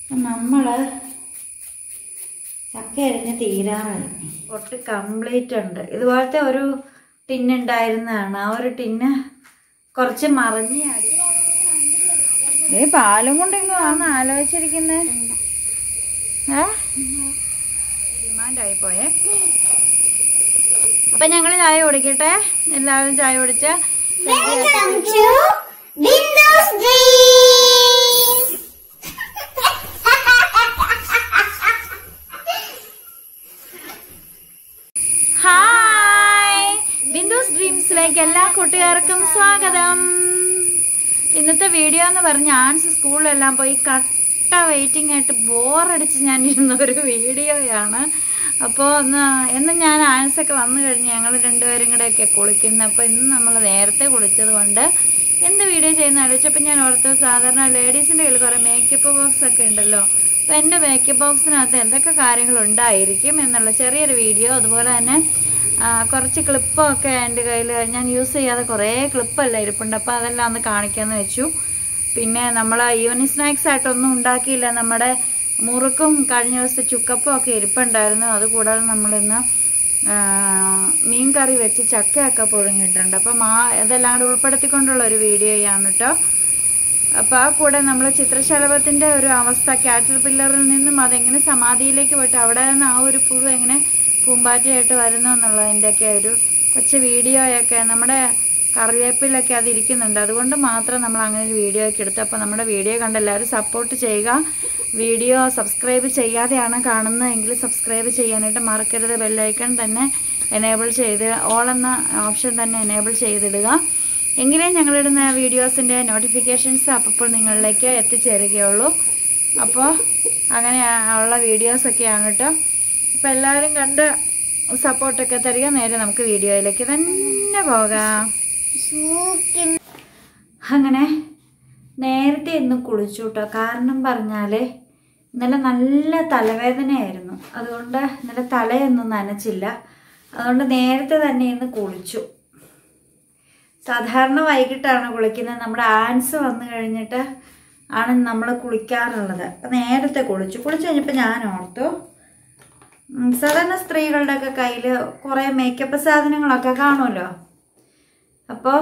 നമ്മൾ ചക്ക അരിഞ്ഞ് തീരാറായി ഒട്ട് കംപ്ലീറ്റ് ഉണ്ട് ഇതുപോലത്തെ ഒരു ടിന്ന് ഉണ്ടായിരുന്നതാണ് ആ ഒരു ടിന്ന് കുറച്ച് മറിഞ്ഞ് ഏ പാലും കൊണ്ട് ഇങ്ങ് വന്ന് ആലോചിച്ചിരിക്കുന്നേ ഏ ഡിമാൻഡ് ആയിപ്പോയേ അപ്പൊ ഞങ്ങള് ചായ കുടിക്കട്ടെ എല്ലാവരും ചായ കുടിച്ച് Welcome to Windows Dreams. Hi Bindu's ഡ്രീംസിലേക്ക് എല്ലാ കൂട്ടുകാർക്കും സ്വാഗതം ഇന്നത്തെ വീഡിയോ എന്ന് പറഞ്ഞ ആൻസ് സ്കൂളിലെല്ലാം പോയി കട്ട വെയിറ്റിംഗ് ആയിട്ട് ബോറടിച്ച് ഞാൻ ഇരുന്ന ഒരു വീഡിയോയാണ് അപ്പോൾ ഒന്ന് എന്ന് ഞാൻ ആൻസൊക്കെ വന്നു കഴിഞ്ഞ് ഞങ്ങൾ രണ്ടുപേരും കൂടെയൊക്കെ കുളിക്കുന്നത് അപ്പോൾ ഇന്ന് നമ്മൾ നേരത്തെ കുളിച്ചത് കൊണ്ട് എന്ത് വീഡിയോ ചെയ്യുന്ന ആലോചിച്ചപ്പോൾ ഞാൻ ഓർത്തു സാധാരണ ലേഡീസിൻ്റെ കയ്യിൽ കുറേ മേക്കപ്പ് ബോക്സ് ഒക്കെ ഉണ്ടല്ലോ അപ്പോൾ എൻ്റെ മേക്കപ്പ് ബോക്സിനകത്ത് എന്തൊക്കെ കാര്യങ്ങൾ ഉണ്ടായിരിക്കും എന്നുള്ള ചെറിയൊരു വീഡിയോ അതുപോലെ തന്നെ ആ, കുറച്ച് ക്ലിപ്പൊക്കെ എൻ്റെ കയ്യിൽ ഞാൻ യൂസ് ചെയ്യാതെ കുറേ ക്ലിപ്പല്ല ഇരിപ്പുണ്ട് അപ്പോൾ അതെല്ലാം ഒന്ന് കാണിക്കാമെന്ന് വെച്ചു പിന്നെ നമ്മൾ ഈവനിങ് സ്നാക്സ് ആയിട്ടൊന്നും ഉണ്ടാക്കിയില്ല നമ്മുടെ മുറുക്കും കഴിഞ്ഞ ദിവസത്തെ ചുക്കപ്പം ഒക്കെ ഇരിപ്പുണ്ടായിരുന്നു അതുകൂടാതെ നമ്മളിന്ന് ആ, മീൻ കറി വെച്ച് ചക്കയൊക്കെ പുഴുങ്ങിയിട്ടുണ്ട് അപ്പം ആ ഇതെല്ലാം കൂടെ ഉൾപ്പെടുത്തിക്കൊണ്ടുള്ള ഒരു വീഡിയോയാണ് കേട്ടോ അപ്പോൾ ആ കൂടെ നമ്മൾ ചിത്രശലഭത്തിന്റെ ഒരു അവസ്ഥ കാറ്റർ പില്ലറിൽ നിന്നും അതെങ്ങനെ സമാധിയിലേക്ക് പോയിട്ട് അവിടെ നിന്ന് ആ ഒരു പുഴു എങ്ങനെ പൂമ്പാറ്റയായിട്ട് വരുന്നു എന്നുള്ളതിൻ്റെയൊക്കെ ഒരു കൊച്ചു വീഡിയോയൊക്കെ നമ്മുടെ കറിവേപ്പിലൊക്കെ അത് ഇരിക്കുന്നുണ്ട് അതുകൊണ്ട് മാത്രം നമ്മൾ അങ്ങനെ ഒരു വീഡിയോ ഒക്കെ എടുത്തു അപ്പോൾ നമ്മുടെ വീഡിയോ കണ്ട് എല്ലാവരും സപ്പോർട്ട് ചെയ്യുക വീഡിയോ സബ്സ്ക്രൈബ് ചെയ്യാതെയാണ് കാണുന്നതെങ്കിൽ സബ്സ്ക്രൈബ് ചെയ്യാനായിട്ട് മറക്കരുത് ബെല്ലൈക്കൺ തന്നെ എനേബിൾ ചെയ്ത് ഓൾ എന്ന ഓപ്ഷൻ തന്നെ എനേബിൾ ചെയ്തിടുക എങ്കിലേ ഞങ്ങളിടുന്ന വീഡിയോസിൻ്റെ നോട്ടിഫിക്കേഷൻസ് അപ്പോൾ നിങ്ങളിലേക്ക് എത്തിച്ചേരുകയുള്ളൂ അപ്പോൾ അങ്ങനെ ഉള്ള വീഡിയോസൊക്കെയാണ് കേട്ടോ അപ്പോൾ എല്ലാവരും കണ്ട് സപ്പോർട്ടൊക്കെ തരിക നേരെ നമുക്ക് വീഡിയോയിലേക്ക് തന്നെ പോകാം അങ്ങനെ നേരത്തെ ഇന്ന് കുളിച്ചു കേട്ടോ കാരണം പറഞ്ഞാൽ ഇന്നലെ നല്ല തലവേദനയായിരുന്നു അതുകൊണ്ട് ഇന്നലെ തലയൊന്നും നനച്ചില്ല അതുകൊണ്ട് നേരത്തെ തന്നെ ഇന്ന് കുളിച്ചു സാധാരണ വൈകിട്ടാണ് കുളിക്കുന്നത് നമ്മുടെ ആൻസ് വന്നു കഴിഞ്ഞിട്ട് ആണ് നമ്മൾ കുളിക്കാറുള്ളത് അപ്പം നേരത്തെ കുളിച്ചു കുളിച്ചു കഴിഞ്ഞപ്പോൾ ഞാൻ ഓർത്തു ഉം, സാധാരണ സ്ത്രീകളുടെ ഒക്കെ കയ്യിൽ കുറേ മേക്കപ്പ് സാധനങ്ങളൊക്കെ കാണുമല്ലോ അപ്പോൾ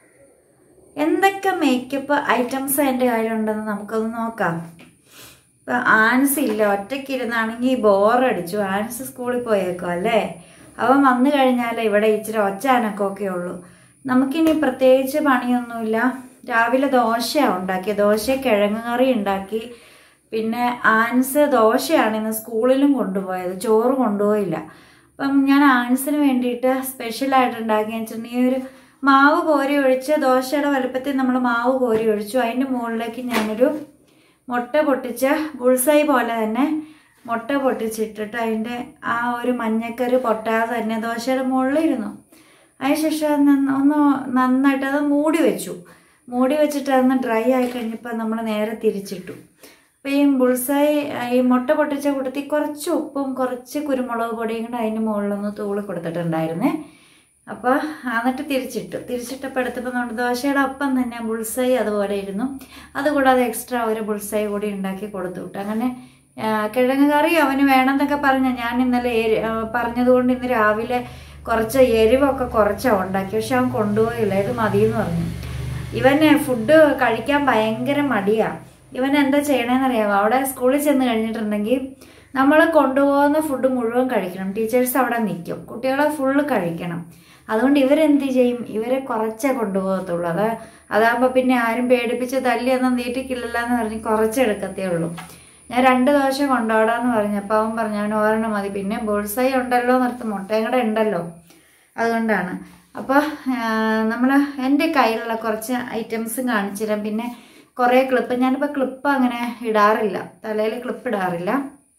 എന്തൊക്കെ മേക്കപ്പ് ഐറ്റംസ് എൻ്റെ കയ്യിലുണ്ടെന്ന് നമുക്കൊന്ന് നോക്കാം ഇപ്പം ആൻസ് ഇല്ല ഒറ്റയ്ക്കിരുന്നാണെങ്കിൽ ബോറടിച്ചു ആൻസ് സ്കൂളിൽ പോയേക്കോ അല്ലേ അവൻ വന്നു കഴിഞ്ഞാൽ ഇവിടെ ഇച്ചിരി ഒച്ചാനൊക്കെ ഉള്ളൂ നമുക്കിനി പ്രത്യേകിച്ച് പണിയൊന്നുമില്ല രാവിലെ ദോശയാണ് ഉണ്ടാക്കി ദോശ കിഴങ്ങ് കറി ഉണ്ടാക്കി പിന്നെ ആൻസ് ദോശയാണ് ഇന്ന് സ്കൂളിലും കൊണ്ടുപോയത് ചോറ് കൊണ്ടുപോയില്ല അപ്പം ഞാൻ ആൻസിന് വേണ്ടിയിട്ട് സ്പെഷ്യലായിട്ട് ഉണ്ടാക്കി വെച്ചിട്ടുണ്ടെങ്കിൽ ഒരു മാവ് കോരി ഒഴിച്ച് ദോശയുടെ വലുപ്പത്തിൽ നമ്മൾ മാവ് കോരി ഒഴിച്ചു അതിൻ്റെ മുകളിലേക്ക് ഞാനൊരു മുട്ട പൊട്ടിച്ച ബുൾസൈ പോലെ തന്നെ മുട്ട പൊട്ടിച്ചിട്ടിട്ട് അതിൻ്റെ ആ ഒരു മഞ്ഞക്കറി പൊട്ടാതെ തന്നെ ദോശയുടെ മുകളിലിരുന്നു അതിനുശേഷം അത് നന്ന- ഒന്ന് നന്നായിട്ട് അത് മൂടി വെച്ചു മൂടി വെച്ചിട്ട് അതൊന്ന് ഡ്രൈ ആയി കഴിഞ്ഞപ്പോൾ നമ്മൾ നേരെ തിരിച്ചിട്ടു അപ്പോൾ ഈ ബുൾസായി ഈ മുട്ട പൊട്ടിച്ച കൂട്ടത്തിൽ കുറച്ച് ഉപ്പും കുറച്ച് കുരുമുളക് പൊടിയും കൂടെ അതിൻ്റെ മുകളിലൊന്ന് തൂളി കൊടുത്തിട്ടുണ്ടായിരുന്നേ അപ്പോൾ എന്നിട്ട് തിരിച്ചിട്ടു തിരിച്ചിട്ടപ്പോൾ എടുത്തപ്പോൾ നമ്മുടെ ദോശയുടെ ഒപ്പം തന്നെ ബുൾസൈ അതുപോലെ ഇരുന്നു അതുകൂടാതെ എക്സ്ട്രാ ഒരു ബുൾസൈ കൂടി ഉണ്ടാക്കി കൊടുത്തു വിട്ടു അങ്ങനെ ആ, കിഴങ്ങ് കറി അവന് വേണമെന്നൊക്കെ പറഞ്ഞ ഞാൻ ഇന്നലെ എരി ആ, പറഞ്ഞതുകൊണ്ട് ഇന്ന് രാവിലെ കുറച്ച് എരിവൊക്കെ കുറച്ചാണ് ഉണ്ടാക്കി പക്ഷെ അവൻ കൊണ്ടുപോയില്ല ഇത് മതിയെന്ന് പറഞ്ഞു ഇവന് ഫുഡ് കഴിക്കാൻ ഭയങ്കര മടിയാണ് ഇവൻ എന്താ ചെയ്യണേന്ന് അറിയാമോ അവിടെ സ്കൂളിൽ ചെന്ന് കഴിഞ്ഞിട്ടുണ്ടെങ്കിൽ നമ്മൾ കൊണ്ടുപോകുന്ന ഫുഡ് മുഴുവൻ കഴിക്കണം ടീച്ചേഴ്സ് അവിടെ നിൽക്കും കുട്ടികളെ ഫുള്ള് കഴിക്കണം അതുകൊണ്ട് ഇവരെന്ത് ചെയ്യും ഇവരെ കുറച്ചേ കൊണ്ടുപോകത്തുള്ളൂ അത് അതാകുമ്പോൾ പിന്നെ ആരും പേടിപ്പിച്ച് തല്ലിയൊന്നും നീട്ടിക്കില്ലല്ലോ എന്ന് പറഞ്ഞ് കുറച്ചെടുക്കത്തേ ഉള്ളൂ ഞാൻ രണ്ട് ദോശ കൊണ്ടുപോടാന്ന് പറഞ്ഞപ്പോൾ അവൻ പറഞ്ഞു അവൻ ഒരെണ്ണം മതി പിന്നെ ബോൾസൈ ഉണ്ടല്ലോ നിർത്തും മുട്ടയും കൂടെ ഉണ്ടല്ലോ അതുകൊണ്ടാണ് അപ്പോൾ നമ്മൾ എൻ്റെ കയ്യിലുള്ള കുറച്ച് ഐറ്റംസും കാണിച്ചു തരാം പിന്നെ കുറേ ക്ലിപ്പ് ഞാനിപ്പോൾ ക്ലിപ്പ് അങ്ങനെ ഇടാറില്ല തലയിൽ ക്ലിപ്പ് ഇടാറില്ല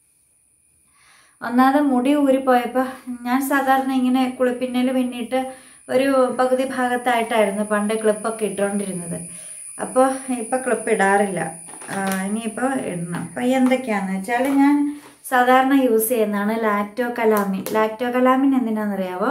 ഒന്നാമത് മുടി ഊരിപ്പോയപ്പോൾ ഞാൻ സാധാരണ ഇങ്ങനെ കുളിപ്പിന്നൽ പിന്നിട്ട് ഒരു പകുതി ഭാഗത്തായിട്ടായിരുന്നു പണ്ട് ക്ലിപ്പൊക്കെ ഇട്ടുകൊണ്ടിരുന്നത് അപ്പോൾ ഇപ്പോൾ ക്ലിപ്പ് ഇടാറില്ല ആ, ഇനിയിപ്പോൾ ഇടണം അപ്പോൾ എന്തൊക്കെയാണെന്ന് വെച്ചാൽ ഞാൻ സാധാരണ യൂസ് ചെയ്യുന്നതാണ് ലാക്ടോ കലാമിൻ ലാക്ടോ കലാമിൻ എന്തിനാണെന്നറിയാവോ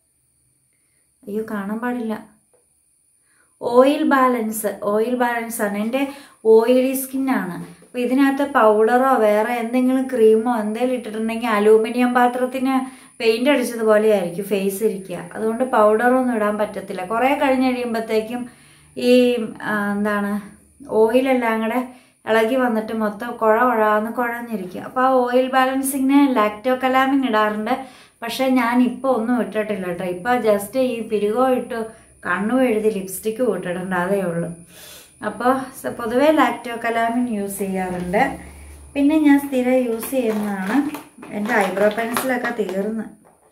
അയ്യോ കാണാൻ പാടില്ല ഓയിൽ ബാലൻസ് ഓയിൽ ബാലൻസ് ആണ് എൻ്റെ ഓയിലി സ്കിന്നാണ് അപ്പോൾ ഇതിനകത്ത് പൗഡറോ വേറെ എന്തെങ്കിലും ക്രീമോ എന്തെങ്കിലും ഇട്ടിട്ടുണ്ടെങ്കിൽ അലൂമിനിയം പാത്രത്തിന് പെയിൻ്റ് അടിച്ചതുപോലെ ആയിരിക്കും ഫേസ് ഇരിക്കുക അതുകൊണ്ട് പൗഡറൊന്നും ഇടാൻ പറ്റത്തില്ല കുറേ കഴിഞ്ഞ് കഴിയുമ്പോഴത്തേക്കും ഈ ആ, എന്താണ് ഓയിലെല്ലാം കൂടെ ഇളകി വന്നിട്ട് മൊത്തം കുഴ കുഴാന്ന് കുഴഞ്ഞിരിക്കും അപ്പോൾ ആ ഓയിൽ ബാലൻസിങ്ങിന് ലാക്ടോ കലാമിൻ ഇടാറുണ്ട് പക്ഷേ ഞാൻ ഇപ്പോൾ ഒന്നും ഇട്ടിട്ടില്ല കേട്ടോ ഇപ്പോൾ ജസ്റ്റ് ഈ പിരുകോ ഇട്ടു കണ്ണു എഴുതി ലിപ്സ്റ്റിക്ക് ഇട്ടിട്ടുണ്ട് അതേ ഉള്ളൂ അപ്പോൾ സ- പൊതുവേ ലാക്ടോ കലാമിൻ യൂസ് ചെയ്യാറുണ്ട് പിന്നെ ഞാൻ സ്ഥിരം യൂസ് ചെയ്യുന്നതാണ് എൻ്റെ ഐബ്രോ പെൻസിലൊക്കെ തീർന്ന്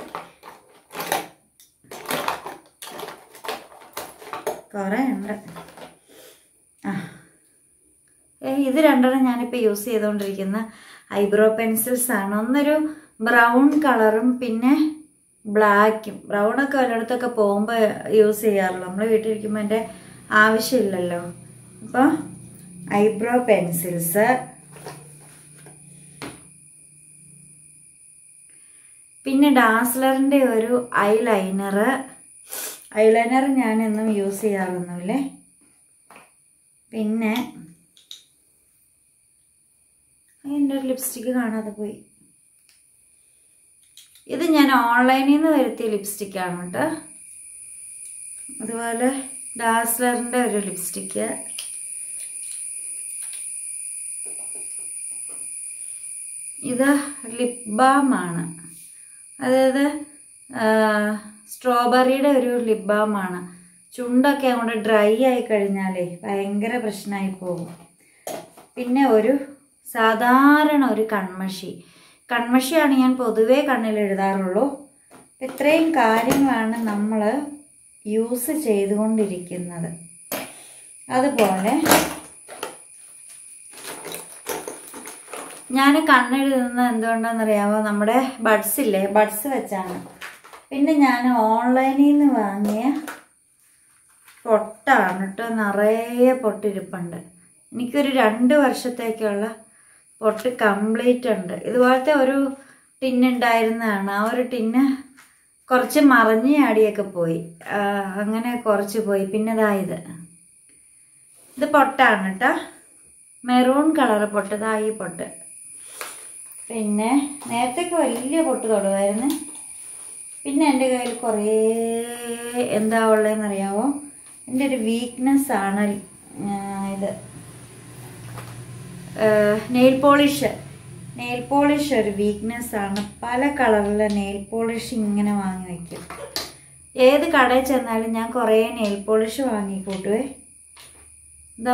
കുറേ ഉണ്ട് ആ ഏ, ഇത് രണ്ടെണ്ണം ഞാനിപ്പോൾ യൂസ് ചെയ്തുകൊണ്ടിരിക്കുന്ന ഐബ്രോ പെൻസിൽസ് ആണ് ഒന്നൊരു ബ്രൗൺ കളറും പിന്നെ ബ്ലാക്കും ബ്രൗണൊക്കെ വല്ലയിടത്തൊക്കെ പോകുമ്പോൾ യൂസ് ചെയ്യാറുള്ളൂ നമ്മൾ വീട്ടിലിരിക്കുമ്പോൾ എൻ്റെ ആവശ്യമില്ലല്ലോ അപ്പോൾ ഐബ്രോ പെൻസിൽസ് പിന്നെ ഡാസ്ലറിൻ്റെ ഒരു ഐ ലൈനർ ഐ ലൈനർ ഞാൻ എന്നും യൂസ് ചെയ്യാറൊന്നുമില്ലേ പിന്നെ എൻ്റെ ഒരു ലിപ്സ്റ്റിക്ക് കാണാതെ പോയി ഇത് ഞാൻ ഓൺലൈനിൽ നിന്ന് വരുത്തിയ ലിപ്സ്റ്റിക്കാണ് കേട്ടോ അതുപോലെ ഡാസ്ലറിൻ്റെ ഒരു ലിപ്സ്റ്റിക്ക് ഇത് ലിപ് ബാമാണ് അതായത് സ്ട്രോബെറിയുടെ ഒരു ലിപ് ബാമാണ് ചുണ്ടൊക്കെ അങ്ങോട്ട് ഡ്രൈ ആയി കഴിഞ്ഞാലേ ഭയങ്കര പ്രശ്നമായി പോകും പിന്നെ ഒരു സാധാരണ ഒരു കൺമഷി കൺമഷിയാണ് ഞാൻ പൊതുവേ കണ്ണിൽ എഴുതാറുള്ളൂ ഇത്രയും കാര്യങ്ങളാണ് നമ്മൾ യൂസ് ചെയ്തുകൊണ്ടിരിക്കുന്നത് അതുപോലെ ഞാൻ കണ്ണെഴുതുന്നത് എന്തുകൊണ്ടാണെന്നറിയാമോ നമ്മുടെ ബഡ്സ് ഇല്ലേ ബഡ്സ് വെച്ചാണ് പിന്നെ ഞാൻ ഓൺലൈനിൽ നിന്ന് വാങ്ങിയ പൊട്ടാണ് കേട്ടോ നിറയെ പൊട്ടിരിപ്പുണ്ട് എനിക്കൊരു രണ്ട് വർഷത്തേക്കുള്ള പൊട്ട് കംപ്ലീറ്റ് ഉണ്ട് ഇതുപോലത്തെ ഒരു ടിന്ന് ഉണ്ടായിരുന്നതാണ് ആ ഒരു ടിന്ന് കുറച്ച് മറിഞ്ഞ് ആടിയൊക്കെ പോയി ആ, അങ്ങനെ കുറച്ച് പോയി പിന്നെ ഇതാ ഇത് ഇത് പൊട്ടാണ് കേട്ടോ മെറൂൺ കളർ പൊട്ട് ഇതാ ഈ പൊട്ട് പിന്നെ നേരത്തെയൊക്കെ വലിയ പൊട്ട് തൊടുമായിരുന്നു പിന്നെ എൻ്റെ കയ്യിൽ കുറേ എന്താ ഉള്ളതെന്ന് അറിയാമോ എൻ്റെ ഒരു വീക്ക്നെസ് ആണ് ആ, ഇത് നെയിൽ പോളിഷ് നെയിൽ പോളിഷ് ഒരു വീക്ക്നെസ് ആണ് പല കളറിലെ നെയിൽ പോളിഷ് ഇങ്ങനെ വാങ്ങി വയ്ക്കും ഏത് കടയിൽ ചെന്നാലും ഞാൻ കുറേ നെയിൽ പോളിഷ് വാങ്ങി കൂട്ടുവേ ഇതാ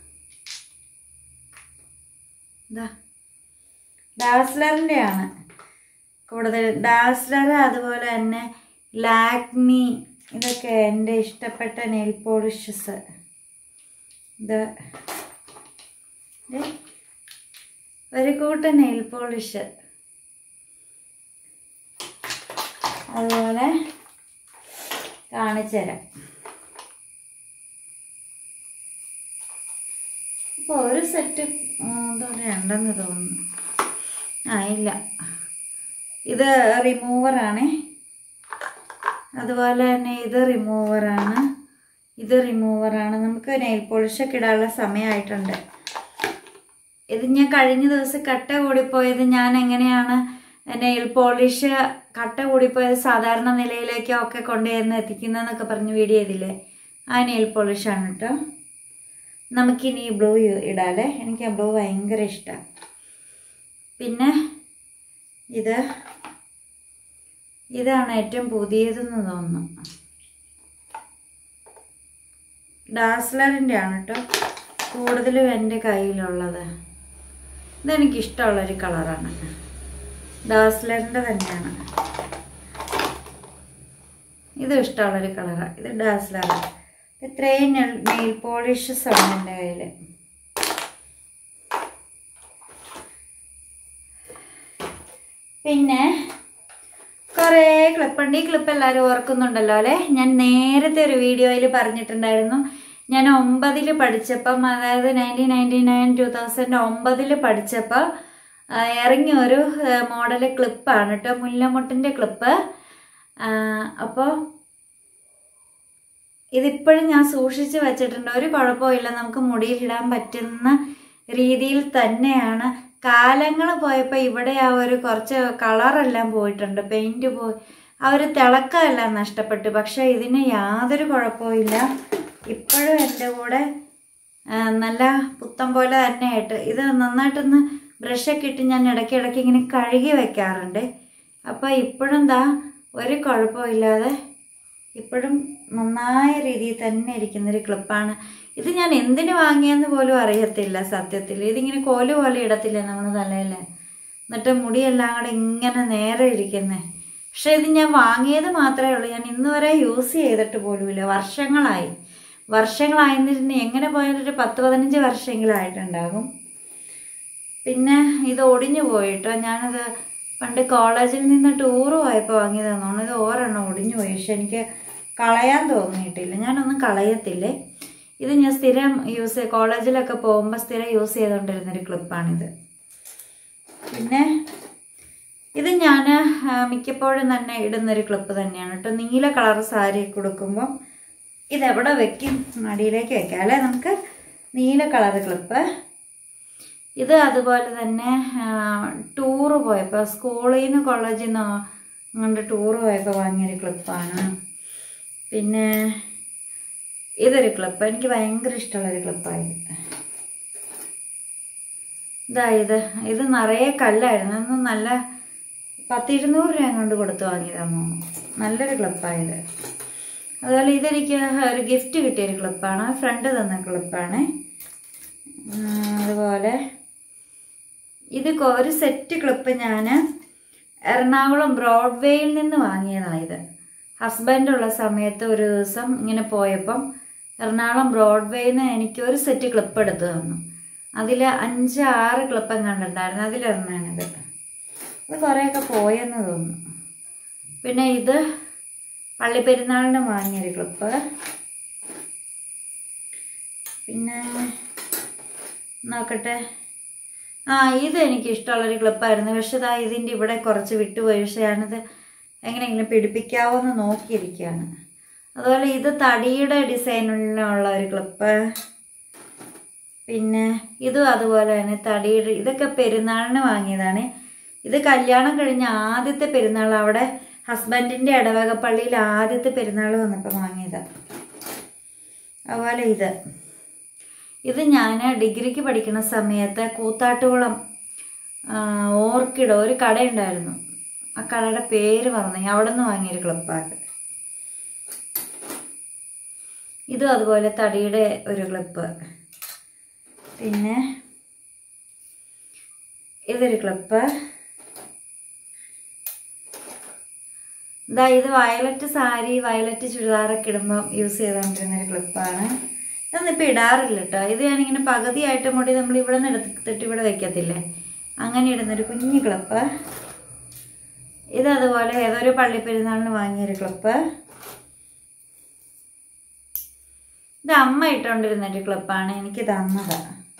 ഇതാ ഡാസ്ലറിൻ്റെ ആണ് കൂടുതൽ ഡാസ്ലർ അതുപോലെ തന്നെ ലാക്മി ഇതൊക്കെ എൻ്റെ ഇഷ്ടപ്പെട്ട നെയിൽ പോളിഷസ് ഇത് ദേ, ഒരു കൂട്ടം നെയിൽ പോളിഷ് അതുപോലെ കാണിച്ചു തരാം ഇപ്പോൾ ഒരു സെറ്റ് എന്തോ രണ്ടെന്ന് തോന്നുന്നു ആ ഇല്ല ഇത് റിമൂവറാണേ അതുപോലെ തന്നെ ഇത് റിമൂവറാണ് ഇത് റിമൂവറാണ് നമുക്ക് നെയിൽ പോളിഷൊക്കെ ഇടാനുള്ള സമയമായിട്ടുണ്ട് ഇത് ഞാൻ കഴിഞ്ഞ ദിവസം കട്ട കൂടിപ്പോയത് ഞാൻ എങ്ങനെയാണ് നെയിൽ പോളിഷ് കട്ട കൂടിപ്പോയത് സാധാരണ നിലയിലേക്കോ ഒക്കെ കൊണ്ടുചെന്ന് എത്തിക്കുന്നതെന്നൊക്കെ പറഞ്ഞ് വീഡിയോ ചെയ്തില്ലേ ആ നെയിൽ പോളിഷാണ് കേട്ടോ നമുക്കിനി ഈ ബ്ലൂ ഇടാല്ലേ എനിക്ക് ആ ബ്ലൂ ഭയങ്കര ഇഷ്ടമാണ് പിന്നെ ഇത് ഇതാണ് ഏറ്റവും പുതിയതെന്ന് തോന്നുന്നു ഡാസ്ലറിൻ്റെ ആണ് കേട്ടോ കൂടുതലും എൻ്റെ കയ്യിലുള്ളത് ഇതെനിക്ക് ഇഷ്ടമുള്ളൊരു കളറാണ് ഡാസ്ലറിൻ്റെ തന്നെയാണ് ഇതും ഇഷ്ടമുള്ളൊരു കളറാണ് ഇത് ഡാസ്ലർ ഇത്രയും നെയിൽ പോളിഷസ് ആണ് എൻ്റെ കയ്യിൽ പിന്നെ കുറേ ക്ലിപ്പുണ്ട് ഈ ക്ലിപ്പ് എല്ലാവരും ഓർക്കുന്നുണ്ടല്ലോ അല്ലേ ഞാൻ നേരത്തെ ഒരു വീഡിയോയിൽ പറഞ്ഞിട്ടുണ്ടായിരുന്നു ഞാൻ ഒമ്പതിൽ പഠിച്ചപ്പം അതായത് nineteen ninety nine two thousand ഒമ്പതിൽ പഠിച്ചപ്പോൾ ആ, ഇറങ്ങിയ ഒരു മോഡൽ ക്ലിപ്പാണ് കേട്ടോ മുല്ലമുട്ടിൻ്റെ ക്ലിപ്പ് അപ്പോൾ ഇതിപ്പോഴും ഞാൻ സൂക്ഷിച്ച് വെച്ചിട്ടുണ്ട് ഒരു കുഴപ്പമില്ല നമുക്ക് മുടിയിലിടാൻ പറ്റുന്ന രീതിയിൽ തന്നെയാണ് കാലങ്ങൾ പോയപ്പോൾ ഇവിടെ ആ ഒരു കുറച്ച് കളറെല്ലാം പോയിട്ടുണ്ട് പെയിൻറ് പോയി ആ ഒരു തിളക്കമെല്ലാം നഷ്ടപ്പെട്ടു പക്ഷേ ഇതിന് യാതൊരു കുഴപ്പമില്ല ഇപ്പോഴും എൻ്റെ കൂടെ ആ, നല്ല പുത്തം പോലെ തന്നെയായിട്ട് ഇത് നന്നായിട്ടൊന്ന് ബ്രഷൊക്കെ ഇട്ട് ഞാൻ ഇടയ്ക്ക് ഇടയ്ക്ക് ഇങ്ങനെ കഴുകി വെക്കാറുണ്ട് അപ്പോൾ ഇപ്പോഴും ദാ ഒരു കുഴപ്പമില്ലാതെ ഇപ്പോഴും നന്നായ രീതിയിൽ തന്നെ ഇരിക്കുന്നൊരു ക്ലിപ്പാണ് ഇത് ഞാൻ എന്തിന് വാങ്ങിയെന്ന് പോലും അറിയത്തില്ല സത്യത്തിൽ ഇതിങ്ങനെ കോല് പോലെ ഇടത്തില്ലേ നമ്മൾ തലയിൽ എന്നിട്ട് മുടിയെല്ലാം കൂടെ ഇങ്ങനെ നേരെ ഇരിക്കുന്നേ പക്ഷെ ഇത് ഞാൻ വാങ്ങിയത് മാത്രമേ ഉള്ളൂ ഞാൻ ഇന്ന് വരെ യൂസ് ചെയ്തിട്ട് പോലുമില്ല വർഷങ്ങളായി വർഷങ്ങളായിരുന്നിരുന്ന് എങ്ങനെ പോയാലും ഒരു പത്ത് പതിനഞ്ച് വർഷമെങ്കിലും ആയിട്ടുണ്ടാകും പിന്നെ ഇത് ഒടിഞ്ഞു പോയിട്ടോ ഞാനത് പണ്ട് കോളേജിൽ നിന്ന് ടൂർ പോയപ്പോൾ വാങ്ങിയതാണെന്ന് ഇത് ഓരെണ്ണം ഒടിഞ്ഞു പോയി പക്ഷെ എനിക്ക് കളയാൻ തോന്നിയിട്ടില്ല ഞാനൊന്നും കളയത്തില്ലേ ഇത് ഞാൻ സ്ഥിരം യൂസ് കോളേജിലൊക്കെ പോകുമ്പോൾ സ്ഥിരം യൂസ് ചെയ്തുകൊണ്ടിരുന്നൊരു ക്ലിപ്പാണിത് പിന്നെ ഇത് ഞാൻ മിക്കപ്പോഴും തന്നെ ഇടുന്നൊരു ക്ലിപ്പ് തന്നെയാണ് കേട്ടോ നീല കളർ സാരി കൊടുക്കുമ്പം ഇതെവിടെ വെക്കും മടിയിലേക്ക് വെക്കാം അല്ലേ നമുക്ക് നീല കളർ ക്ലിപ്പ് ഇത് അതുപോലെ തന്നെ ടൂറ് പോയപ്പോൾ സ്കൂളിൽ നിന്ന് കോളേജിൽ നിന്ന് അങ്ങോട്ട് ടൂറ് പോയപ്പോൾ വാങ്ങിയൊരു ക്ലിപ്പാണ് പിന്നെ ഇതൊരു ക്ലിപ്പ് എനിക്ക് ഭയങ്കര ഇഷ്ടമുള്ളൊരു ക്ലിപ്പായത് ഇതാ ഇത് ഇത് നിറയെ കല്ലായിരുന്നു അന്ന് നല്ല പത്തിരുന്നൂറ് രൂപ കൊണ്ട് കൊടുത്ത് വാങ്ങിയതാമോ നല്ലൊരു ക്ലിപ്പായത് അതുപോലെ ഇതെനിക്ക് ഒരു ഗിഫ്റ്റ് കിട്ടിയൊരു ക്ലിപ്പാണ് ഫ്രണ്ട് തന്ന ക്ലിപ്പാണ് അതുപോലെ ഇത് കൊ- ഒരു സെറ്റ് ക്ലിപ്പ് ഞാൻ എറണാകുളം ബ്രോഡ്വേയിൽ നിന്ന് വാങ്ങിയതായത് ഹസ്ബൻഡുള്ള സമയത്ത് ഒരു ദിവസം ഇങ്ങനെ പോയപ്പം എറണാകുളം ബ്രോഡ്വേയിൽ നിന്ന് എനിക്ക് ഒരു സെറ്റ് ക്ലിപ്പ് എടുത്ത് തന്നു അതിൽ അഞ്ച് ആറ് ക്ലിപ്പ് കണ്ടിട്ടുണ്ടായിരുന്നു അതിലൊരെണ്ണാണിത് ഇത് കുറേയൊക്കെ പോയെന്ന് തോന്നുന്നു പിന്നെ ഇത് പള്ളിപ്പെരുന്നാളിന് വാങ്ങിയൊരു ക്ലിപ്പ് പിന്നെ നോക്കട്ടെ ആ ഇത് എനിക്ക് ഇഷ്ടമുള്ളൊരു ക്ലിപ്പായിരുന്നു പക്ഷെ ഇതാ ഇതിൻ്റെ ഇവിടെ കുറച്ച് വിട്ടുപോയി പക്ഷെ ഞാനിത് എങ്ങനെയെങ്കിലും പിടിപ്പിക്കാവോ എന്ന് നോക്കിയിരിക്കുകയാണ് അതുപോലെ ഇത് തടിയുടെ ഡിസൈനിലുള്ള ഒരു ക്ലിപ്പ് പിന്നെ ഇതും അതുപോലെ തന്നെ തടിയുടെ ഇതൊക്കെ പെരുന്നാളിന് വാങ്ങിയതാണ് ഇത് കല്യാണം കഴിഞ്ഞ ആദ്യത്തെ പെരുന്നാൾ അവിടെ ഹസ്ബൻഡിൻ്റെ ഇടവക പള്ളിയിൽ ആദ്യത്തെ പെരുന്നാൾ വന്നപ്പോൾ വാങ്ങിയതാണ് അതുപോലെ ഇത് ഇത് ഞാൻ ഡിഗ്രിക്ക് പഠിക്കുന്ന സമയത്ത് കൂത്താട്ടുകുളം ആ, ഓർക്കിഡ് ഒരു കടയുണ്ടായിരുന്നു ആ കടയുടെ പേര് പറഞ്ഞു അവിടെ നിന്ന് വാങ്ങിയൊരു ക്ലിപ്പാണ് ഇതും അതുപോലെ തടിയുടെ ഒരു ക്ലിപ്പ് പിന്നെ ഇതൊരു ക്ലിപ്പ് ഇതാ ഇത് വയലറ്റ് സാരി വയലറ്റ് ചുരിദാറൊക്കെ ഇടുമ്പോൾ യൂസ് ചെയ്തുകൊണ്ടിരുന്ന ഒരു ക്ലിപ്പാണ് ഇതൊന്നും ഇപ്പം ഇടാറില്ല കേട്ടോ ഇത് ഞാനിങ്ങനെ പകുതിയായിട്ട് മുടി നമ്മൾ ഇവിടെ നിന്ന് എടുത്തിട്ട് ഇവിടെ വെക്കത്തില്ലേ അങ്ങനെ ഇടുന്നൊരു കുഞ്ഞു ക്ലിപ്പ് ഇത് അതുപോലെ ഏതൊരു പള്ളിപ്പെരുന്നാളിന് വാങ്ങിയൊരു ക്ലിപ്പ് ഇത് അമ്മ ഇട്ടുകൊണ്ടിരുന്നൊരു ക്ലിപ്പാണ് എനിക്ക് തന്നതാ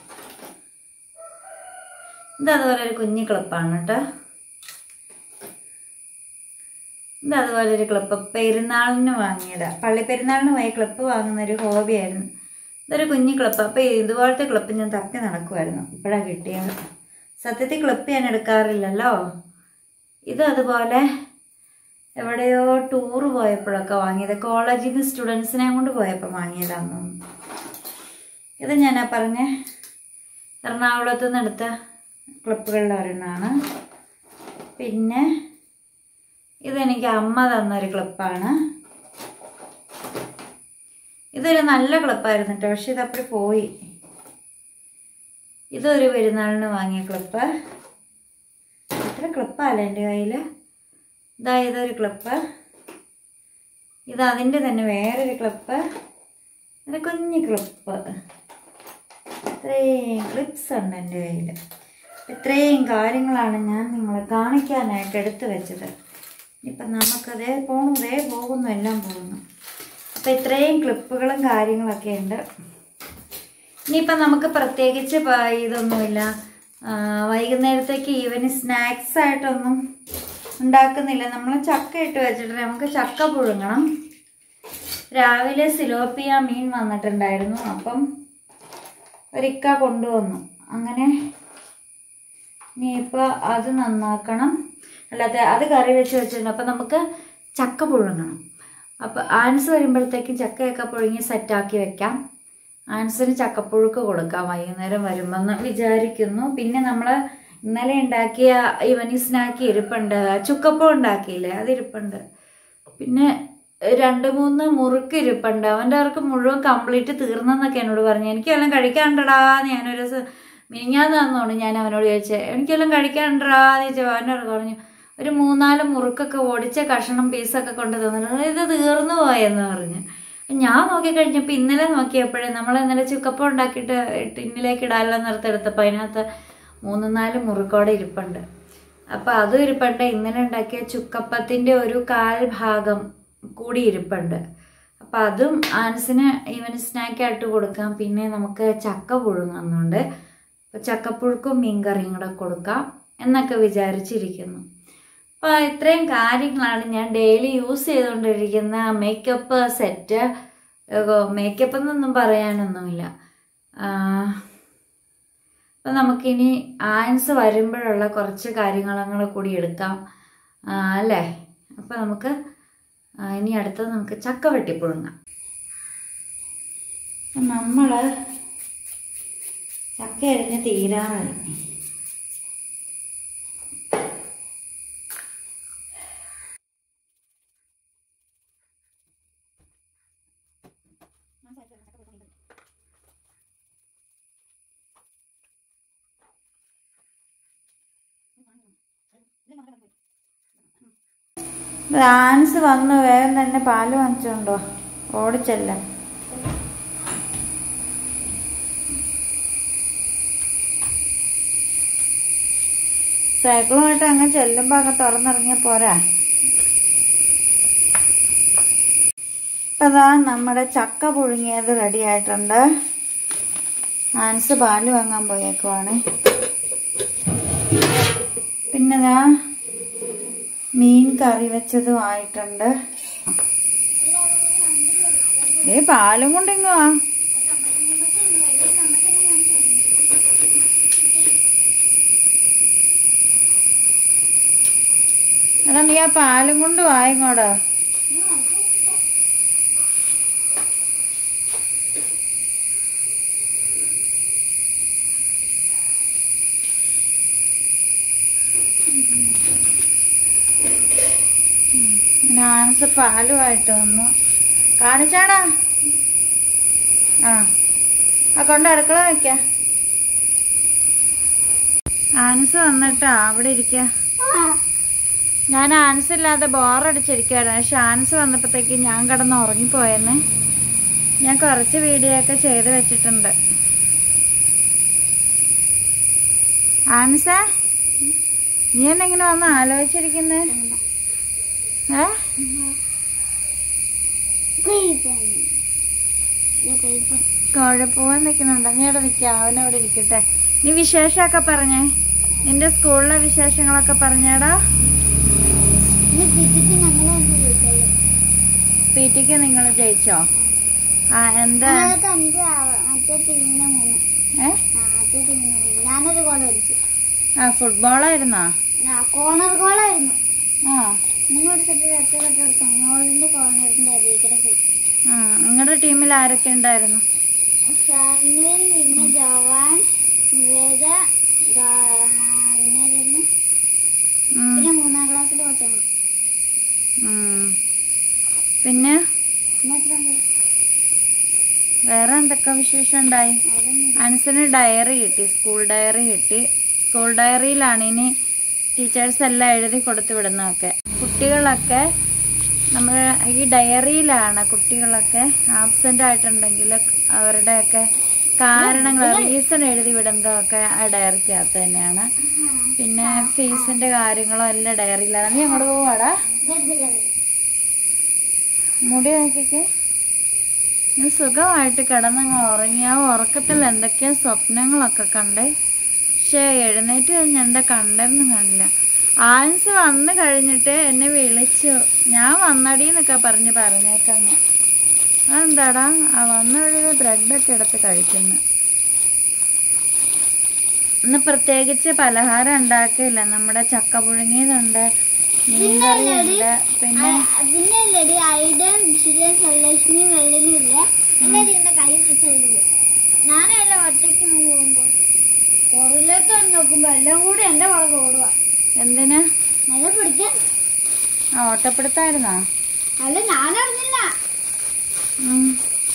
ഇത് അതുപോലെ ഒരു കുഞ്ഞു ക്ലിപ്പാണ് കേട്ടോ ഇത് അതുപോലെ ഒരു ക്ലിപ്പ് പെരുന്നാളിന് വാങ്ങിയതാ പള്ളി പെരുന്നാളിന് പോയി ക്ലിപ്പ് വാങ്ങുന്ന ഒരു ഹോബിയായിരുന്നു ഇതൊരു കുഞ്ഞു ക്ലിപ്പ് അപ്പോൾ ഇതുപോലത്തെ ക്ലിപ്പ് ഞാൻ തപ്പി നടക്കുമായിരുന്നു ഇപ്പോഴാണ് കിട്ടിയത് സത്യത്തിൽ ക്ലിപ്പ് ഞാൻ എടുക്കാറില്ലല്ലോ ഇത് അതുപോലെ എവിടെയോ ടൂർ പോയപ്പോഴൊക്കെ വാങ്ങിയത് കോളേജിൽ നിന്ന് സ്റ്റുഡൻസിനെ കൊണ്ട് പോയപ്പോൾ വാങ്ങിയതാണെന്ന് തോന്നുന്നു ഇത് ഞാനാ പറഞ്ഞ എറണാകുളത്ത് നിന്ന് എടുത്ത ക്ലിപ്പുകളുടെ ഒരെണ്ണമാണ് പിന്നെ ഇതെനിക്ക് അമ്മ തന്നൊരു ക്ലിപ്പാണ് ഇതൊരു നല്ല ക്ലിപ്പായിരുന്നു കേട്ടോ പക്ഷെ ഇതപ്പടി പോയി ഇതൊരു പെരുന്നാളിന് വാങ്ങിയ ക്ലിപ്പ് ഇത്ര ക്ലിപ്പല്ല എൻ്റെ കയ്യിൽ ഇതാ ഇതൊരു ക്ലിപ്പ് ഇത് അതിൻ്റെ തന്നെ വേറൊരു ക്ലിപ്പ് ഒരു കുഞ്ഞു ക്ലിപ്പ് ഇത്രയും ക്ലിപ്സ് ഉണ്ട് എൻ്റെ കയ്യിൽ ഇത്രയും കാര്യങ്ങളാണ് ഞാൻ നിങ്ങളെ കാണിക്കാനായിട്ട് എടുത്തു വെച്ചത് ഇപ്പം നമുക്കതേ പോണു ദേ പോകുന്നു എല്ലാം പോകുന്നു അപ്പം ഇത്രയും ക്ലിപ്പുകളും കാര്യങ്ങളൊക്കെ ഉണ്ട് ഇനിയിപ്പം നമുക്ക് പ്രത്യേകിച്ച് പ- ഇതൊന്നുമില്ല ആ, വൈകുന്നേരത്തേക്ക് ഈവന് സ്നാക്സ് ആയിട്ടൊന്നും ഉണ്ടാക്കുന്നില്ല നമ്മൾ ചക്ക ഇട്ട് വെച്ചിട്ട് നമുക്ക് ചക്ക പുഴുങ്ങണം രാവിലെ സിലോപ്പിയ മീൻ വന്നിട്ടുണ്ടായിരുന്നു അപ്പം ഒരിക്ക കൊണ്ടുവന്നു അങ്ങനെ ഇനിയിപ്പോൾ അത് നന്നാക്കണം അല്ലാതെ അത് കറി വെച്ച് വെച്ചിട്ടുണ്ട് അപ്പം നമുക്ക് ചക്ക പുഴുങ്ങണം അപ്പോൾ ആൻസ് വരുമ്പോഴത്തേക്കും ചക്കയൊക്കെ പുഴുങ്ങി സെറ്റാക്കി വെക്കാം ആൻസിന് ചക്കപ്പുഴുക്ക് കൊടുക്കാം വൈകുന്നേരം വരുമെന്ന് വിചാരിക്കുന്നു പിന്നെ നമ്മൾ ഇന്നലെ ഉണ്ടാക്കിയ ഈവനിങ് സ്നാക്ക് ഇരിപ്പുണ്ട് ചുക്കപ്പം ഉണ്ടാക്കിയില്ലേ അത് ഇരിപ്പുണ്ട് പിന്നെ രണ്ട് മൂന്ന് മുറുക്ക് ഇരിപ്പുണ്ട് അവൻ്റെ അവർക്ക് മുഴുവൻ കംപ്ലീറ്റ് തീർന്നെന്നൊക്കെ എന്നോട് പറഞ്ഞു എനിക്കെല്ലാം കഴിക്കാണ്ടടാന്ന് ഞാനൊരു ദിവസം മിനിഞ്ഞാന്നാന്നോണ് ഞാൻ അവനോട് ചോദിച്ചത് എനിക്കെല്ലാം കഴിക്കാണ്ടടാന്ന് ചോദിച്ചാൽ അവനോട് പറഞ്ഞു ഒരു മൂന്നാല് മുറുക്കൊക്കെ ഒടിച്ച കഷണം പീസൊക്കെ കൊണ്ട് തന്നിട്ട് ഇത് തീർന്നു പോയെന്ന് പറഞ്ഞു ഞാൻ നോക്കിക്കഴിഞ്ഞപ്പോൾ ഇന്നലെ നോക്കിയപ്പോഴേ നമ്മൾ ഇന്നലെ ചുക്കപ്പം ഉണ്ടാക്കിയിട്ട് ടിന്നിലേക്ക് ഇടാനുള്ള നിർത്തെടുത്തപ്പോൾ അതിനകത്ത് മൂന്ന് നാല് മുറുക്കോടെ ഇരിപ്പുണ്ട് അപ്പോൾ അതും ഇരിപ്പുണ്ട് ഇന്നലെ ഉണ്ടാക്കിയ ചുക്കപ്പത്തിൻ്റെ ഒരു കാൽ ഭാഗം കൂടി ഇരിപ്പുണ്ട് അപ്പം അതും ആൻസിന് ഈവൻ സ്നാക്കായിട്ട് കൊടുക്കാം പിന്നെ നമുക്ക് ചക്ക പുഴുങ്ങുന്നുണ്ട് അപ്പോൾ ചക്കപ്പുഴുക്കും മീൻകറിയും കൂടെ കൊടുക്കാം എന്നൊക്കെ വിചാരിച്ചിരിക്കുന്നു അപ്പോൾ ഇത്രയും കാര്യങ്ങളാണ് ഞാൻ ഡെയിലി യൂസ് ചെയ്തുകൊണ്ടിരിക്കുന്ന മേക്കപ്പ് സെറ്റ് മേക്കപ്പ് എന്നൊന്നും പറയാനൊന്നുമില്ല അപ്പം നമുക്കിനി ആൻസ് വരുമ്പോഴുള്ള കുറച്ച് കാര്യങ്ങളും കൂടി എടുക്കാം ആ, അല്ലേ അപ്പം നമുക്ക് ആ, ഇനി അടുത്തത് നമുക്ക് ചക്ക വെട്ടിപ്പുഴുങ്ങാം അപ്പം നമ്മൾ ചക്ക അരിഞ്ഞ് തീരാറായി ഡാൻസ് വന്ന് വേഗം തന്നെ പാല് വാങ്ങിച്ചോണ്ടോ ഓടിച്ചല്ല സൈക്കിളുമായിട്ട് അങ്ങ് ചെല്ലുമ്പോ അങ്ങ് തുറന്നിറങ്ങിയ പോരാ ഇപ്പൊ ദാ നമ്മുടെ ചക്ക പുഴുങ്ങിയത് റെഡി ആയിട്ടുണ്ട് ആൻസ് പാല് വാങ്ങാൻ പോയേക്കുവാണ് പിന്നെ ദാ മീൻ കറി വെച്ചതും ആയിട്ടുണ്ട് ഏ പാലും കൊണ്ടിങ്ങോ വാ എടാ നീ ആ പാലും കൊണ്ട് വായങ്ങോടാ നാൻസ് പാലുമായിട്ട് വന്നു കാണിച്ചാടാ ആ ആ കൊണ്ട് അടുക്കള വെക്ക ആൻസ് വന്നിട്ടാ അവിടെ ഇരിക്ക ഞാൻ ആൻസ് ഇല്ലാതെ ബോറടിച്ചിരിക്കുവായിരുന്നു പക്ഷെ ആൻസ് വന്നപ്പോഴത്തേക്ക് ഞാൻ കിടന്ന് ഉറങ്ങിപ്പോയെന്ന് ഞാൻ കുറച്ച് വീഡിയോ ഒക്കെ ചെയ്ത് വെച്ചിട്ടുണ്ട് ആൻസേ നീ എന്നെങ്ങനെ വന്ന് ആലോചിച്ചിരിക്കുന്നേ ഏ കുഴപ്പമോ നിൽക്കുന്നുണ്ടോ നീ അവിടെ നിൽക്കുക അവനവിടെ ഇരിക്കട്ടെ നീ വിശേഷമൊക്കെ പറഞ്ഞേ നിന്റെ സ്കൂളിലെ വിശേഷങ്ങളൊക്കെ പറഞ്ഞേടാ പി ടിക്ക് നിങ്ങൾ ജയിച്ചോ ആ എന്താ മറ്റേ ടീമിന് മൂന്ന് ഏ ആ മറ്റേ ടീമിന് മൂന്ന് ഞാനൊരു ഗോൾ അടിച്ചു ആ ഫുട്ബോളായിരുന്നോ ആ കോർണർ ഗോളായിരുന്നു ആ ഇങ്ങനെ ഒരു സെറ്റ് ഒറ്റ കെട്ട് എടുത്തു മോളിന്റെ കോർണറിന്റെ അരികിടെ പോയി ആ നിങ്ങളുടെ ടീമിൽ ആരൊക്കെ ഉണ്ടായിരുന്നു ഷർമിൻ പിന്നെ ജവാൻ നിവേദ ഗാ- പിന്നെ ആരായിരുന്നു? ഉം, പിന്നെ മൂന്നാം ക്ലാസ്സിൽ കൊച്ചാണ് ഉം. പിന്നെ പിന്നെ എത്ര ഉണ്ട്? വേറെ എന്തൊക്കെ വിശേഷം ഉണ്ടായി അതൊന്നും അനസിന് ഡയറി കിട്ടി സ്കൂൾ ഡയറി കിട്ടി സ്കൂൾ ഡയറിയിലാണ് ഇനി ടീച്ചേഴ്സ് എല്ലാം എഴുതി കൊടുത്തു വിടുന്നതൊക്കെ കുട്ടികളൊക്കെ നമ്മൾ ഈ ഡയറിയിലാണ് കുട്ടികളൊക്കെ ആബ്സെന്റ് ആയിട്ടുണ്ടെങ്കിൽ അവരുടെയൊക്കെ കാരണങ്ങൾ റീസൺ എഴുതി വിടുന്നതൊക്കെ ആ ഡയറിക്കകത്ത് തന്നെയാണ് പിന്നെ ഫീസിന്റെ കാര്യങ്ങളും എല്ലാം ഡയറിയിലാണ് നീ അങ്ങോട്ട് പോവാടാ ഇതെന്ത് കളി? മുടി നോക്കിക്കേ ഞാൻ സുഖമായിട്ട് കിടന്നങ്ങ് ഉറങ്ങി ആ ഉറക്കത്തിൽ എന്തൊക്കെയോ സ്വപ്നങ്ങളൊക്കെ കണ്ടേ പക്ഷേ എഴുന്നേറ്റ് കഴിഞ്ഞ് എന്താ കണ്ടെന്ന് കണ്ടില്ല ആൻസ് വന്നു കഴിഞ്ഞിട്ട് എന്നെ വിളിച്ചു ഞാൻ വന്നടി എന്നൊക്കെ പറഞ്ഞ് പറഞ്ഞേക്കങ്ങ് അതെന്താടാ ആ വന്ന വഴി ബ്രെഡൊക്കെ എടുത്ത് കഴിക്കുന്നു ഇന്ന് പ്രത്യേകിച്ച് പലഹാരം ഉണ്ടാക്കിയില്ല നമ്മുടെ ചക്ക പുഴുങ്ങിയതുണ്ട് മീൻകറിയുണ്ട് പിന്നെ പിന്നെ ഇല്ലടി ഐഡൻ ജില്ല സല്ലക്ഷ്മി വെള്ളിലും ഇല്ല എല്ലാരും എന്റെ കൈ പിടിച്ചത് ഞാനെല്ലാം ഒറ്റയ്ക്ക് പോകുമ്പോ പുറകിലേക്ക് നോക്കുമ്പോ എല്ലാം കൂടി എന്റെ പുറകെ ഓടുക എന്തിനാ നല്ല പിടിക്കാൻ ആ ഓട്ടപ്പെടുത്തായിരുന്നോ അല്ല ഞാനറിഞ്ഞില്ല ഉം.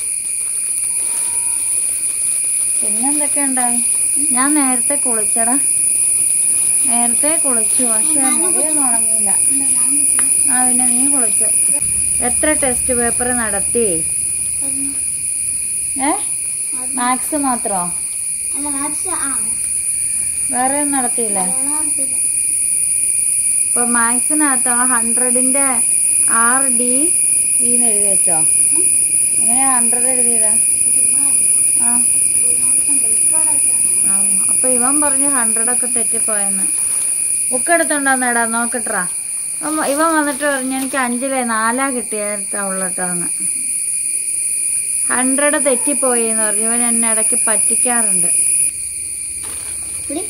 പിന്നെന്തൊക്കെ ഉണ്ടായി ഞാൻ നേരത്തെ കുളിച്ചടാ നേരത്തെ കുളിച്ചു പക്ഷെ മുടിയൊന്നും ഉണങ്ങിയില്ല ആ പിന്നെ നീ കുളിച്ചു എത്ര ടെസ്റ്റ് പേപ്പർ നടത്തി ഏ മാത്സ് മാത്രോ അല്ല മാത്സ് ആ വേറെ ഒന്നും നടത്തിയില്ലേ മലയാളം അറിയത്തില്ല ഇപ്പൊ മാത്സിനകത്ത് ആ ഹൺഡ്രഡിന്റെ ആർ ഡി എന്ന് എഴുതി വെച്ചോ എങ്ങനെയാ ഹൺഡ്രഡ് എഴുതിയത് ആ ആ, അപ്പൊ ഇവൻ പറഞ്ഞു ഹൺഡ്രഡ് ഒക്കെ തെറ്റിപ്പോയെന്ന് ബുക്ക് എടുത്തോണ്ടാന്നേടാ നോക്കട്ടാ ഇവൻ വന്നിട്ട് പറഞ്ഞു എനിക്ക് അഞ്ചിലെ നാലാ കിട്ടിയിട്ടുള്ളട്ടോന്ന് ഹൺഡ്രഡ് തെറ്റിപ്പോയി എന്ന് പറഞ്ഞു ഇവൻ എന്നെ ഇടയ്ക്ക് പറ്റിക്കാറുണ്ട് ഇവിടെ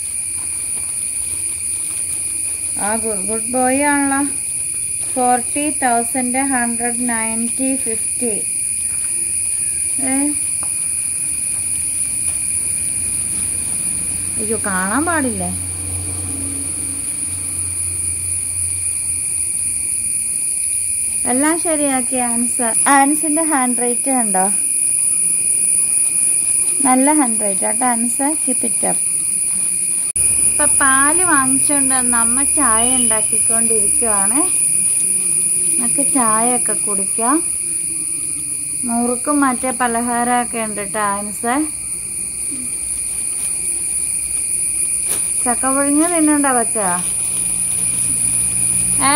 ആ ഗുഡ് ഗുഡ് ബോയ് ആണല്ലോ forty thousand hundred ninety fifty ഏ അയ്യോ കാണാൻ പാടില്ലേ എല്ലാം ശരിയാക്കി ആൻസ് ആൻസിന്റെ ഹാൻഡ് റൈറ്റ് കണ്ടോ നല്ല ഹാൻഡ് റൈറ്റ് കേട്ടോ ആൻസ് കീപ് ഇറ്റ് അപ്പ് ഇപ്പൊ പാല് വാങ്ങിച്ചോണ്ട് വന്ന് അമ്മ ചായ ഉണ്ടാക്കിക്കൊണ്ടിരിക്കുവാണ് നമുക്ക് ചായ ഒക്കെ കുടിക്കാം മുറുക്കും മറ്റേ പലഹാരമൊക്കെ ഉണ്ട് കേട്ടോ ആൻസ് ചക്ക പുഴുങ്ങി തിന്നണ്ട പച്ച ഏ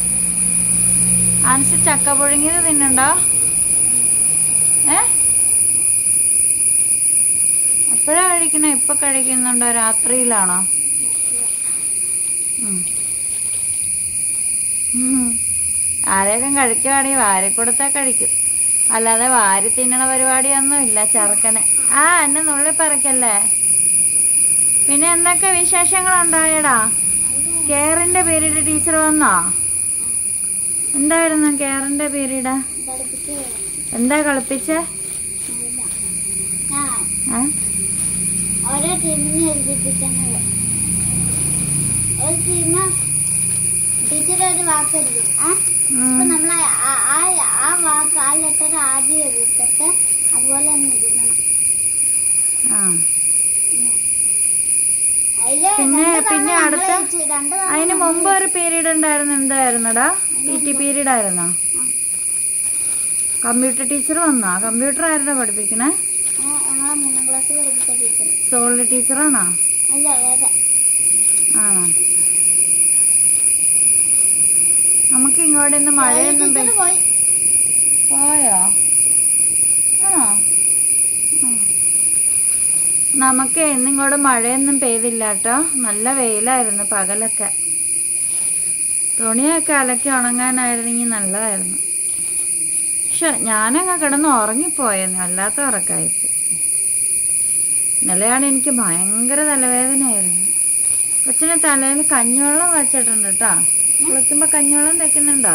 ആൻസ് ചക്ക പുഴുങ്ങിയത് തിന്നണ്ടോ ഏ എപ്പോഴാ കഴിക്കണേ ഇപ്പൊ കഴിക്കുന്നുണ്ടോ രാത്രിയിലാണോ ഉം. ഉം. ആരേലും കഴിക്കുവാണെങ്കിൽ വാരി കൊടുത്താ കഴിക്കും അല്ലാതെ വാരി തിന്നണ പരിപാടിയൊന്നും ഇല്ല ചെറുക്കന് ആ എന്നെ നുള്ളി പറിക്കല്ലേ പിന്നെ എന്തൊക്കെ വിശേഷങ്ങളുണ്ടായടാ കെയറിന്റെ പീരീഡ് ടീച്ചർ വന്നോ എന്തായിരുന്നു കെയറിന്റെ പീരീഡ് പഠിപ്പിക്കുക എന്താ കളിപ്പിച്ചേ ഞാൻ ഏ? ഓരോ ടീമിനെ എഴുതിപ്പിക്കുന്നത് ഒരു ടീം ടീച്ചർ ഒരു വാക്ക് എഴുതി ആ ഉം. അപ്പൊ നമ്മൾ ആ വാക്ക് ആ ലെറ്റർ ആദ്യം എഴുതിട്ട് അതുപോലെ തന്നെ എഴുതണം ആ ഉം. അതില് പിന്നെ- രണ്ട് തവണ പിന്നെ ഞങ്ങള് അടുത്ത- ചെയ്- രണ്ട് തവണ അതിന് മുമ്പ് ഒരു പീരീഡ് ഉണ്ടായിരുന്നു എന്തായിരുന്നടാ പി ടി പീരീഡ് ആയിരുന്നോ കമ്പ്യൂട്ടർ ടീച്ചർ വന്നോ കമ്പ്യൂട്ടർ ആയിരുന്നോ പഠിപ്പിക്കണേ ആ, ഞങ്ങളെ മൂന്നാം ക്ലാസ് പഠിപ്പിച്ച ടീച്ചർ സോളി ടീച്ചറാണോ അല്ല വേറെ ആണോ നമുക്ക് ഇങ്ങോട്ട് ഇന്ന് മഴയൊന്നും ടീച്ചർ പെയ്- പോയി പോയോ ആണോ ആ. നമുക്ക് ഇന്നിങ്ങോട്ട് മഴയൊന്നും പെയ്തില്ല കേട്ടോ നല്ല വെയിലായിരുന്നു പകലൊക്കെ തുണിയൊക്കെ അലക്കി ഉണങ്ങാനായിരുന്നെങ്കിൽ നല്ലതായിരുന്നു പക്ഷെ ഞാനങ്ങ് കിടന്ന് ഉറങ്ങിപ്പോയെന്ന് വല്ലാത്ത ഉറക്കായിട്ട് ഇന്നലെയാണ് എനിക്ക് ഭയങ്കര തലവേദനയായിരുന്നു കൊച്ചിന് തലയിൽ കഞ്ഞിവെള്ളം വെച്ചിട്ടുണ്ട് കേട്ടോ കുളിക്കുമ്പോ കഞ്ഞിവെള്ളം തേക്കുന്നുണ്ടോ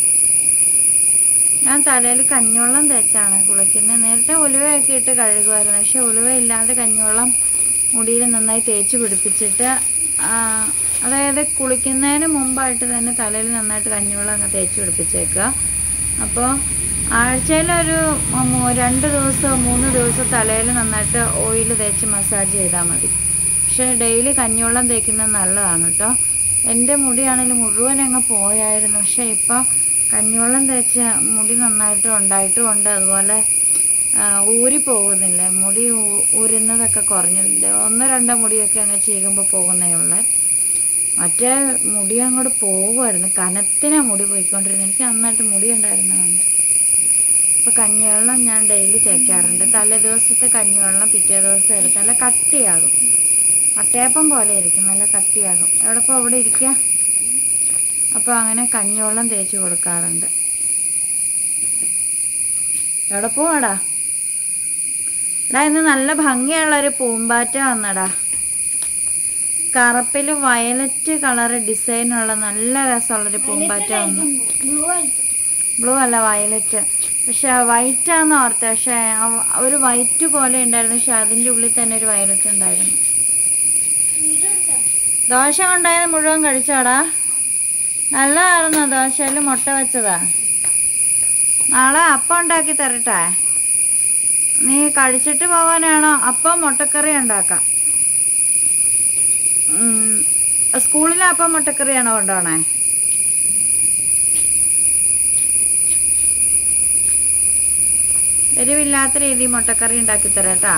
ഞാൻ തലയിൽ കഞ്ഞിവെള്ളം തേച്ചാണ് കുളിക്കുന്നത് നേരത്തെ ഉലുവയൊക്കെ ഇട്ട് കഴുകുമായിരുന്നു പക്ഷെ ഉലുവ ഇല്ലാതെ കഞ്ഞിവെള്ളം മുടിയിൽ നന്നായി തേച്ച് പിടിപ്പിച്ചിട്ട് ആ, അതായത് കുളിക്കുന്നതിന് മുമ്പായിട്ട് തന്നെ തലയിൽ നന്നായിട്ട് കഞ്ഞിവെള്ളം അങ്ങ് തേച്ച് പിടിപ്പിച്ചേക്കുക അപ്പോൾ ആഴ്ചയിലൊരു മൂ- രണ്ട് ദിവസം മൂന്ന് ദിവസം തലയിൽ നന്നായിട്ട് ഓയിൽ തേച്ച് മസാജ് ചെയ്താൽ മതി പക്ഷെ ഡെയിലി കഞ്ഞിവെള്ളം തേക്കുന്നത് നല്ലതാണ് കേട്ടോ എൻ്റെ മുടിയാണെങ്കിൽ മുഴുവൻ അങ്ങ് പോയായിരുന്നു പക്ഷെ ഇപ്പം കഞ്ഞിവെള്ളം തേച്ച് മുടി നന്നായിട്ട് ഉണ്ടായിട്ടും ഉണ്ട് അതുപോലെ ആ, ഊരി പോകുന്നില്ല മുടി ഊ- ഊരുന്നതൊക്കെ കുറഞ്ഞിട്ടുണ്ട് ഒന്നോ രണ്ടോ മുടിയൊക്കെ അങ്ങ് ചീകുമ്പോൾ പോകുന്നേ ഉള്ളേ മറ്റേ മുടി അങ്ങോട്ട് പോകുമായിരുന്നു കനത്തിനാ മുടി പോയിക്കൊണ്ടിരുന്നത് എനിക്ക് നന്നായിട്ട് മുടി ഉണ്ടായിരുന്നതുകൊണ്ട് ഇപ്പൊ കഞ്ഞിവെള്ളം ഞാൻ ഡെയിലി തേക്കാറുണ്ട് തലേ ദിവസത്തെ കഞ്ഞിവെള്ളം പിറ്റേ ദിവസം എടുത്ത് നല്ല കട്ടിയാകും പട്ടയപ്പം പോലെ ഇരിക്കും നല്ല കട്ടിയാകും എവിടെ ഇപ്പോൾ അവിടെ ഇരിക്കുക അപ്പോൾ അങ്ങനെ കഞ്ഞിവെള്ളം തേച്ച് കൊടുക്കാറുണ്ട് എവിടെ പോവാടാ എടാ ഇന്ന് നല്ല ഭംഗിയുള്ള ഒരു പൂമ്പാറ്റ വന്നടാ കറുപ്പിൽ വയലറ്റ് കളർ ഡിസൈനുള്ള നല്ല രസമുള്ളൊരു പൂമ്പാറ്റ വന്നു ബ്ലൂ ആയിട്ട് ബ്ലൂ അല്ല വയലറ്റ് പക്ഷെ വൈറ്റ് ആന്ന് ഓർത്ത പക്ഷെ അവ- ഒരു വൈറ്റ് പോലെ ഉണ്ടായിരുന്നു പക്ഷെ അതിന്റെ ഉള്ളിൽ തന്നെ ഒരു വയലറ്റ് ഉണ്ടായിരുന്നു ദോശ കൊണ്ടായത് മുഴുവൻ കഴിച്ചോടാ നല്ലതായിരുന്നു ദോശയിൽ മുട്ട വെച്ചതാ നാളെ അപ്പം ഉണ്ടാക്കി തരട്ടെ നീ കഴിച്ചിട്ട് പോകാനാണോ അപ്പം മുട്ടക്കറി ഉണ്ടാക്കാം ഉം, സ്കൂളിലെ അപ്പം മുട്ടക്കറിയാണോ കൊണ്ടുപോണേ എരിവില്ലാത്ത രീതിയിൽ മുട്ടക്കറി ഉണ്ടാക്കി തരാട്ടാ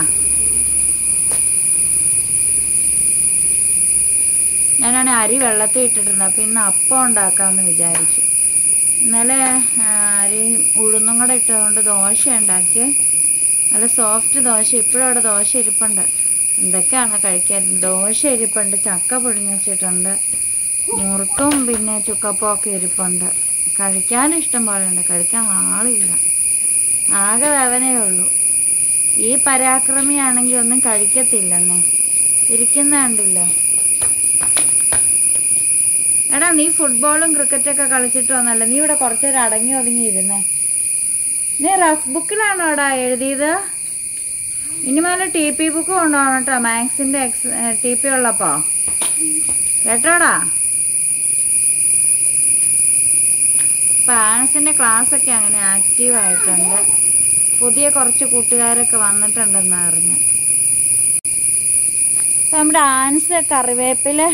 ഞാനാണ് അരി വെള്ളത്തിൽ ഇട്ടിട്ടുണ്ട് അപ്പം ഇന്ന് അപ്പം ഉണ്ടാക്കാമെന്ന് വിചാരിച്ചു ഇന്നലെ ആ, അരി ഉഴുന്നും കൂടെ ഇട്ടതുകൊണ്ട് ദോശ ഉണ്ടാക്കി നല്ല സോഫ്റ്റ് ദോശ ഇപ്പോഴും അവിടെ ദോശ ഇരിപ്പുണ്ട് എന്തൊക്കെയാണ് കഴിക്കാൻ ദോശ ഇരിപ്പുണ്ട് ചക്ക പൊടിഞ്ഞ് വെച്ചിട്ടുണ്ട് മുറുക്കും പിന്നെ ചുക്കപ്പൊക്കെ ഇരിപ്പുണ്ട് കഴിക്കാൻ ഇഷ്ടം പോലെ ഉണ്ട് കഴിക്കാൻ ആളില്ല ആകെ വേദനയേ ഉള്ളൂ ഈ പരാക്രമിയാണെങ്കിൽ ഒന്നും കഴിക്കത്തില്ലെന്നേ ഇരിക്കുന്ന കണ്ടില്ലേ എടാ നീ ഫുട്ബോളും ക്രിക്കറ്റൊക്കെ കളിച്ചിട്ട് വന്നല്ലേ നീ ഇവിടെ കുറച്ചേരം അടങ്ങി ഒതുങ്ങി ഇരുന്നേ നീ റഫ് ബുക്കിലാണോ എടാ എഴുതിയത് ഇനി മുതൽ ടി പി ബുക്ക് കൊണ്ടുപോകണം കേട്ടോ മാത്സിന്റെ എക്സ് ടി പി ഉള്ളപ്പോ കേട്ടോടാ ഇപ്പൊ ആനസിന്റെ ക്ലാസ് ഒക്കെ അങ്ങനെ ആക്റ്റീവ് ആയിട്ടുണ്ട് പുതിയ കുറച്ച് കൂട്ടുകാരൊക്കെ വന്നിട്ടുണ്ടെന്ന് അറിഞ്ഞു ഇപ്പൊ നമ്മുടെ ആൻസ് കറിവേപ്പില്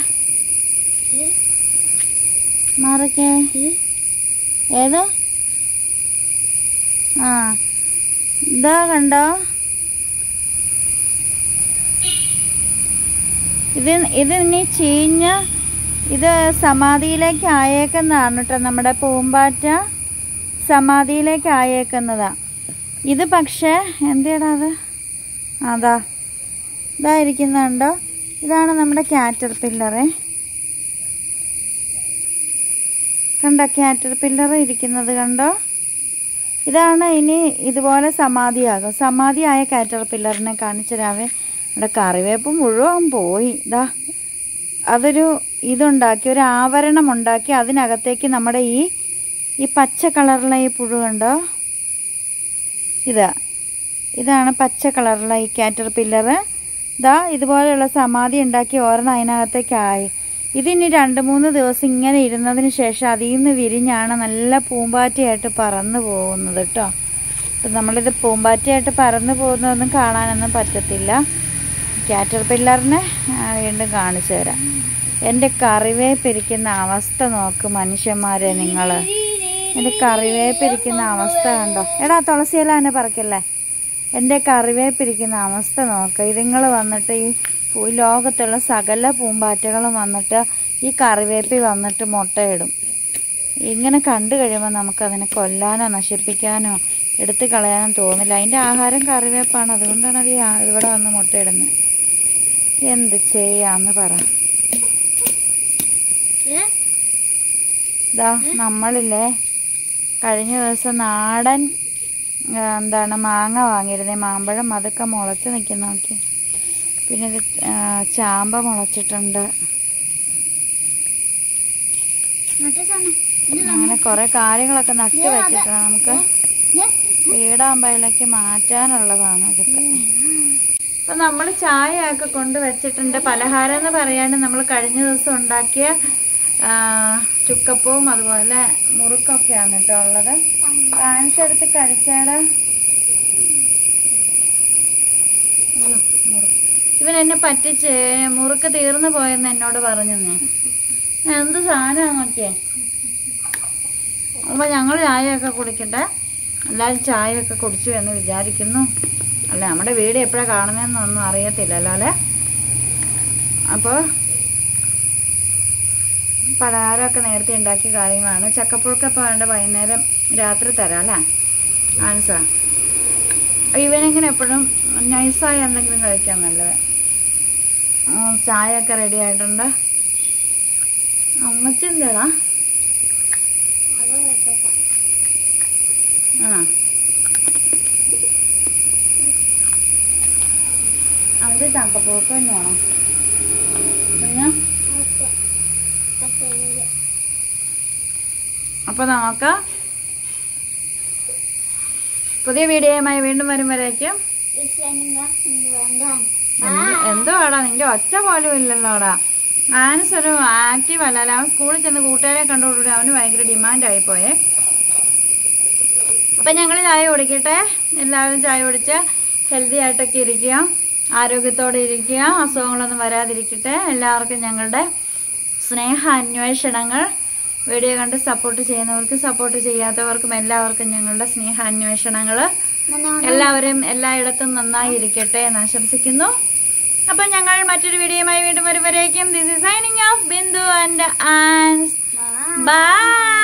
മറക്കേ ഏത് ആ ഇതാ കണ്ടോ ഇത് ഇത് ഇനി ചീഞ്ഞ ഇത് സമാധിയിലേക്ക് ആയേക്കുന്നതാണ് കേട്ടോ നമ്മുടെ പൂമ്പാറ്റ സമാധിയിലേക്ക് ആയേക്കുന്നതാ ഇത് പക്ഷേ എന്തിടാ അത് അതാ ഇതാ ഇരിക്കുന്നുണ്ടോ ഇതാണ് നമ്മുടെ കാറ്റർ പില്ലറേ കണ്ടോ കാറ്റർ പില്ലർ ഇരിക്കുന്നത് കണ്ടോ ഇതാണ് ഇനി ഇതുപോലെ സമാധിയാകും സമാധിയായ കാറ്റർ പില്ലറിനെ കാണിച്ചരാവേ നമ്മുടെ കറിവേപ്പ് മുഴുവൻ പോയി ഇതാ അതൊരു ഇതുണ്ടാക്കി ഒരു ആവരണം ഉണ്ടാക്കി അതിനകത്തേക്ക് നമ്മുടെ ഈ ഈ പച്ച കളറിലെ ഈ പുഴു കണ്ടോ ഇതാ ഇതാണ് പച്ച കളറിലെ ഈ കാറ്റർ പില്ലർ ഇതാ ഇതുപോലെയുള്ള സമാധി ഉണ്ടാക്കി ഒരെണ്ണം അതിനകത്തേക്കായി ഇതിനി രണ്ട് മൂന്ന് ദിവസം ഇങ്ങനെ ഇരുന്നതിന് ശേഷം അതിൽ നിന്ന് വിരിഞ്ഞാണ് നല്ല പൂമ്പാറ്റയായിട്ട് പറന്നു പോകുന്നത് കേട്ടോ അപ്പം നമ്മളിത് പൂമ്പാറ്റയായിട്ട് പറന്നു പോകുന്നതൊന്നും കാണാനൊന്നും പറ്റത്തില്ല കാറ്റർ പില്ലറിനെ വീണ്ടും കാണിച്ചു തരാം എൻ്റെ കറിവേപ്പിരിക്കുന്ന അവസ്ഥ നോക്ക് മനുഷ്യന്മാരെ നിങ്ങൾ എൻ്റെ കറിവേപ്പിരിക്കുന്ന അവസ്ഥ കണ്ടോ എടാ തുളസിയില എന്നെ പറക്കല്ലേ എൻ്റെ കറിവേപ്പിരിക്കുന്ന അവസ്ഥ നോക്ക് ഇതുങ്ങൾ വന്നിട്ട് ഈ പൂ- ലോകത്തുള്ള സകല പൂമ്പാറ്റകളും വന്നിട്ട് ഈ കറിവേപ്പി വന്നിട്ട് മുട്ടയിടും ഇങ്ങനെ കണ്ടു കഴിയുമ്പോൾ നമുക്കതിനെ കൊല്ലാനോ നശിപ്പിക്കാനോ എടുത്തു കളയാനോ തോന്നില്ല അതിൻ്റെ ആഹാരം കറിവേപ്പാണ് അതുകൊണ്ടാണ് അത് ഈ ആ- ഇവിടെ വന്ന് മുട്ടയിടുന്നത് എന്ത് ചെയ്യാന്ന് പറ ഇതാ നമ്മളില്ലേ കഴിഞ്ഞ ദിവസം നാടൻ ആ, എന്താണ് മാങ്ങ വാങ്ങിയിരുന്നേ മാമ്പഴം അതൊക്കെ മുളച്ച് നിൽക്കുന്ന നോക്കി പിന്നെ ഇത് ആ, ചാമ്പ മുളച്ചിട്ടുണ്ട് മറ്റേ സാധനം ഇത് അങ്ങനെ കുറെ കാര്യങ്ങളൊക്കെ നട്ടു വെച്ചിട്ടുണ്ട് നമുക്ക് വീടാകുമ്പോൾ അതിലേക്ക് മാറ്റാനുള്ളതാണ് ഇതൊക്കെ അപ്പൊ നമ്മൾ ചായ ഒക്കെ കൊണ്ട് വെച്ചിട്ടുണ്ട് പലഹാരം എന്ന് പറയാണ്ട് നമ്മൾ കഴിഞ്ഞ ദിവസം ഉണ്ടാക്കിയ ആ, ചുക്കപ്പവും അതുപോലെ മുറുക്കൊക്കെയാണ് കേട്ടോ ഉള്ളത് ഫ്രാൻസ് എടുത്ത് കഴിച്ചാടാ ഉയ്യോ, മുറുക്ക്. ഇവൻ എന്നെ പറ്റിച്ച് മുറുക്ക് തീർന്നു പോയെന്ന് എന്നോട് പറഞ്ഞെന്നേ എന്ത് സാധനമാണ് നോക്കിയേ അപ്പൊ ഞങ്ങൾ ചായയൊക്കെ കുടിക്കട്ടെ എല്ലാവരും ചായയൊക്കെ കുടിച്ചു എന്ന് വിചാരിക്കുന്നു അല്ല നമ്മുടെ വീട് എപ്പോഴാണ് കാണുന്നതെന്നൊന്നും അറിയത്തില്ല അല്ലാതെ അപ്പോൾ പലഹാരമൊക്കെ നേരത്തെ ഉണ്ടാക്കിയ കാര്യങ്ങളാണ് ചക്കപ്പുഴുക്കൊക്കെ വേണ്ട വൈകുന്നേരം രാത്രി തരാം അല്ലേ ആൻസ ഇവനെങ്ങനെ എപ്പോഴും നൈസായി എന്തെങ്കിലും കഴിക്കാൻ നല്ലത് ഉം, ചായയൊക്കെ റെഡി ആയിട്ടുണ്ട് അമ്മച്ചി എന്താടാ അത് വെച്ചേക്കാം. ആ അത് ചക്കപ്പുഴുക്ക് തന്നെയാണോ പിന്നെ ശരി അപ്പോൾ നമുക്ക് പുതിയ വീഡിയോയുമായി വീണ്ടും വരും വരേക്കും ഇസ്ലാമിക വേണ്ടാണ് എന്ത്- എന്തുവാടാ നിന്റെ ഒച്ച പോലും ഇല്ലല്ലോടാ ആനസ് ഒരു ആക്റ്റീവ് അല്ല അല്ല അവൻ സ്കൂളിൽ ചെന്ന് കൂട്ടുകാരെ കണ്ടോടുകൂടി അവന് ഭയങ്കര ഡിമാൻഡ് ആയിപ്പോയെ അപ്പൊ ഞങ്ങൾ ചായ കുടിക്കട്ടെ എല്ലാവരും ചായ കുടിച്ച് ഹെൽത്തി ആയിട്ടൊക്കെ ഇരിക്കുക ആരോഗ്യത്തോടെ ഇരിക്കുക അസുഖങ്ങളൊന്നും വരാതിരിക്കട്ടെ എല്ലാവർക്കും ഞങ്ങളുടെ സ്നേഹ അന്വേഷണങ്ങൾ വീഡിയോ കണ്ട് സപ്പോർട്ട് ചെയ്യുന്നവർക്കും സപ്പോർട്ട് ചെയ്യാത്തവർക്കും എല്ലാവർക്കും ഞങ്ങളുടെ സ്നേഹ അന്വേഷണങ്ങൾ എല്ലാവരും എല്ലായിടത്തും നന്നായി ഇരിക്കട്ടെ എന്ന് ആശംസിക്കുന്നു അപ്പൊ ഞങ്ങൾ മറ്റൊരു വീഡിയോയുമായി വീണ്ടും വരുമ്പോഴേക്കും this is signing off Bindu and ആൻസ് ബൈ